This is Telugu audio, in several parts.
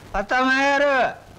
అత్తమ్మ గారు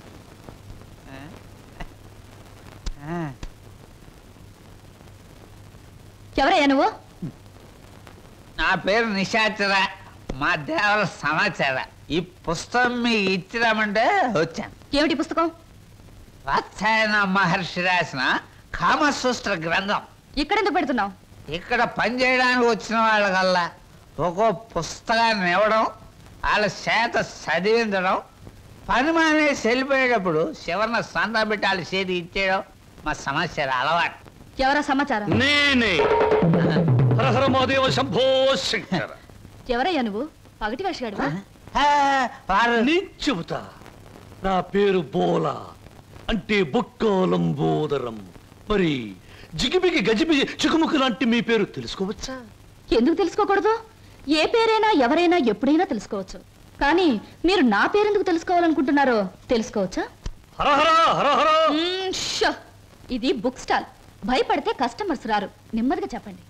ఎవరయ్యా నువ్వు నా పేరు నిశాచర మా దేవర సమాచార ఈ పుస్తకం మీకు ఇచ్చిరామంటే వచ్చాను ఏమిటి పుస్తకం వాత్సాయన మహర్షి రాసిన కామసూత్ర గ్రంథం ఇక్కడెందుకు పెడుతున్నావు ఇక్కడ పనిచేయడానికి వచ్చిన వాళ్ళకల్లా ఒక్కో పుస్తకాన్ని ఇవ్వడం వాళ్ళ చేత చదివించడం పని మానేసి వెళ్ళిపోయేటప్పుడు చివరిన సంతా పెట్టి వాళ్ళ చేతి ఇచ్చేయడం మా సమాచారం అలవాటు ఎవరా సమాచారం నేనే హరహర మహాదేవ శంభో శంకర ఎవరయ్యా నువ్వు పగటి వేషగాడువా ఆ, వారు నేను చెబుతా నా పేరు బోలా అంటే బొక్కోలంబోదరం మరి జిగిబిగి గజిబిగి చికుముకు లాంటి మీ పేరు తెలుసుకోవచ్చా ఎందుకు తెలుసుకోకూడదు ఏ పేరైనా ఎవరైనా ఎప్పుడైనా తెలుసుకోవచ్చు కానీ మీరు నా పేరెందుకు తెలుసుకోవాలనుకుంటున్నారో తెలుసుకోవచ్చా హరహర హరహర మ్మ్, షో. ఇది బుక్ స్టాల్ భయపడితే కస్టమర్స్ రారు నెమ్మదిగా చెప్పండి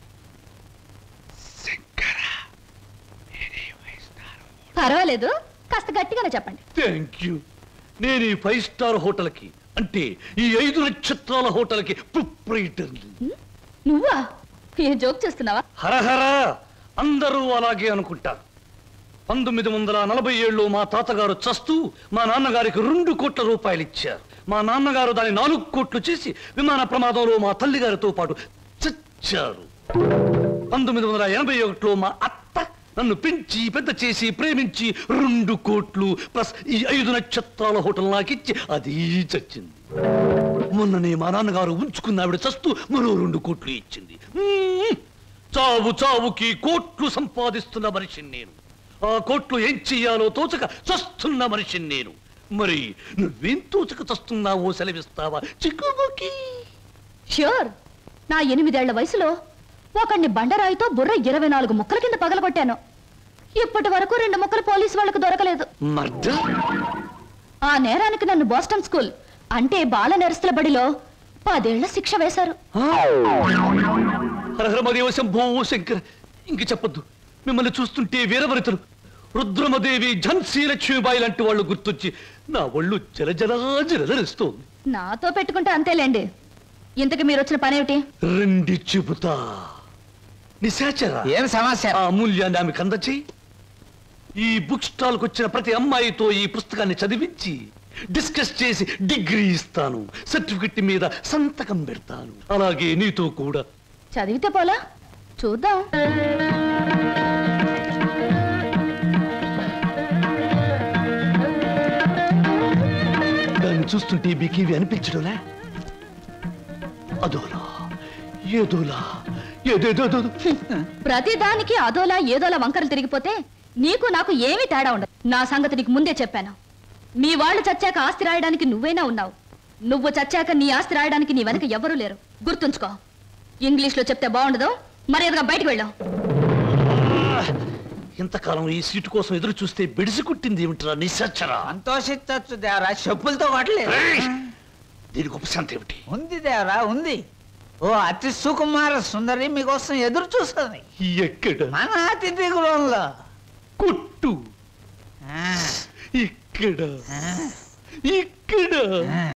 పర్వాలేదు కాస్త గట్టిగానే చెప్పండి థ్యాంక్ యూ నేను ఈ ఫైవ్ స్టార్ హోటల్కి అంటే ఈ ఐదు నక్షత్రాల హోటల్కి ప్రొప్రైటర్ని మ్మ్? నువ్వా ఏ జోక్ చేస్తున్నావా హరహర అందరూ అలాగే అనుకుంటారు పంతొమ్మిది వందల నలభై ఏళ్ళు మా తాతగారు చస్తూ మా నాన్నగారికి రెండు కోట్ల రూపాయలు ఇచ్చారు మా నాన్నగారు దాని నాలుగు కోట్లు చేసి విమాన ప్రమాదంలో మా తల్లిగారితో పాటు చచ్చారు పంతొమ్మిది వందల ఎనభై ఒకటిలో మా అత్త నన్ను పెంచి పెద్ద చేసి ప్రేమించి రెండు కోట్లు ప్లస్ ఈ ఐదు నక్షత్రాల హోటల్ నాకిచ్చి అది చచ్చింది మొన్ననే మా నాన్నగారు ఉంచుకున్న ఆవిడ చస్తూ మరో రెండు కోట్లు ఇచ్చింది మ్మ్! చావు చావుకి కోట్లు సంపాదిస్తున్న మనిషిని నేను ఆ కోట్లు ఏం చెయ్యాలో తోచక చస్తున్న మనిషిని నేను మరి నువ్వేం తోచక చస్తున్నావో సెలవిస్తావా చిక్కుముకి ష్యూర్ నా ఎనిమిదేళ్ల వయసులో ఒకడిని బండరాయితో బుర్ర ఇరవై నాలుగు ముక్కల కింద పగలగొట్టాను ఇప్పటి వరకు రెండు ముక్కలు పోలీసు వాళ్ళకు దొరకలేదు మర్ద ఆ నేరానికి నన్ను బోస్టన్ స్కూల్ అంటే బాల నెరస్తుల బడిలో పదేళ్ల శిక్ష వేశారు హరహరమదేవ శంభో శంకర్ ఇంక చెప్పొద్దు మిమ్మల్ని చూస్తుంటే వీరవరితలు రుద్రమదేవి ఝన్సీ లక్ష్మీబాయి లాంటి వాళ్ళు గుర్తొచ్చి నా ఒళ్ళు జలజలా జలజలిస్తోంది నాతో పెట్టుకుంటే అంతేలేండి ఇంతకు మీరు వచ్చిన పనేమిటి రండి చెబుతా నిశాచర ఏం సమస్య ఆ అమూల్యాన్ని ఆమెకు అందచేయి ఈ బుక్ స్టాల్ కు వచ్చిన ప్రతి అమ్మాయితో ఈ పుస్తకాన్ని చదివించి డిస్కస్ చేసి డిగ్రీ ఇస్తాను సర్టిఫికెట్ మీద సంతకం పెడతాను అలాగే నీతో కూడా చదివితే పోలా చూద్దాం దాన్ని చూస్తుంటే మీకేవి అనిపించడంలే అదోలా ఏదోలా ఏదేదో ప్రతి దానికి అదోలా ఏదోలా వంకరలు తిరిగిపోతే నీకు నాకు ఏమీ తేడా ఉండదు నా సంగతి నీకు ముందే చెప్పాను మీ వాళ్ళు చచ్చాక ఆస్తి రాయడానికి నువ్వైనా ఉన్నావు నువ్వు చచ్చాక నీ ఆస్తి రాయడానికి నీ వెనక ఎవరూ లేరు గుర్తుంచుకో ఇంగ్లీష్లో చెప్తే బాగుండదు మర్యాదగా బయటకు వెళ్ళాం ఇంతకాలం ఈ సీటు కోసం ఎదురు చూస్తే బెడిసి కుట్టింది ఏమిట్రా నిశాచరా సంతోషించచ్చు దేవరా చెప్పులతో కొట్టలేదు ఏయ్! దీనికి ఉపశాంతి ఏమిటి ఉంది దేవరా ఉంది ఓ అతి సుకుమార సుందరి మీకోసం ఎదురు చూస్తుంది ఎక్కడ మన అతిథి గృహంలో కొట్టు ఆ, ఇక్కడ ఆ. ఇక్కడ ఆ.